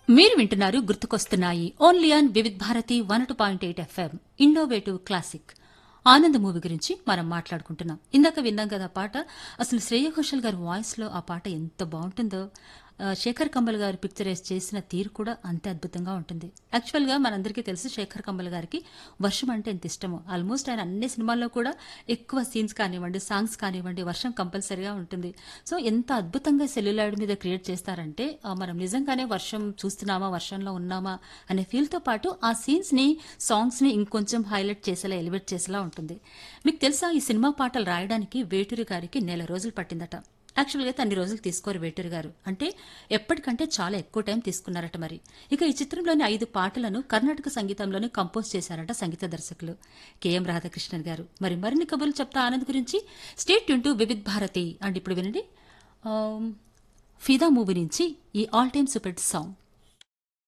మీరు వింటున్నారు గుర్తుకొస్తున్నాయి only on Vividh Bharati one two point eight FM innovative classic Anand movie గురించి మనం మాట్లాడుకుంటున్నాం ఇందాక విన్నాం కదా ఆ పాట అసలు శ్రేయ ఘోషల్ గారి వాయిస్ లో ఆ పాట ఎంత బాగుంటుందో ఆ, శేఖర్ కమ్మల్ గారు పిక్చరైజ్ చేసిన తీరు కూడా అంతే అద్భుతంగా ఉంటుంది యాక్చువల్ గా మనందరికీ తెలుసు శేఖర్ కమ్మల్ గారికి వర్షం అంటే ఎంత ఇష్టమో ఆల్మోస్ట్ ఆయన అన్ని సినిమాల్లో కూడా ఎక్కువ సీన్స్ కానివ్వండి సాంగ్స్ కానివ్వండి వర్షం కంపల్సరీగా ఉంటుంది సో ఎంత అద్భుతంగా సెల్యులాయిడ్ మీద క్రియేట్ చేస్తారంటే ఆ, మనం నిజంగానే వర్షం చూస్తున్నామా వర్షంలో ఉన్నామా అనే ఫీల్ తో పాటు ఆ సీన్స్ ని సాంగ్స్ ని ఇంకొంచెం హైలైట్ చేసేలా ఎలివేట్ చేసేలా ఉంటుంది మీకు తెలుసా ఈ సినిమా పాటలు రాయడానికి వేటూరి గారికి నెల రోజులు పట్టిందట యాక్చువల్గా అయితే అన్ని రోజులు తీసుకోరు వేటూరి గారు అంటే ఎప్పటికంటే చాలా ఎక్కువ టైం తీసుకున్నారట మరి ఇక ఈ చిత్రంలోని ఐదు పాటలను కర్ణాటక సంగీతంలోనే కంపోజ్ చేశారట సంగీత దర్శకులు కెఎం రాధాకృష్ణన్ గారు మరి మరిన్ని కబుర్లు చెప్తా ఆనంద్ గురించి stay tuned to Vividh Bharati and ఇప్పుడు వినండి ఆమ్, ఫిదా మూవీ నుంచి ఈ ఆల్ టైమ్ సూపర్ సాంగ్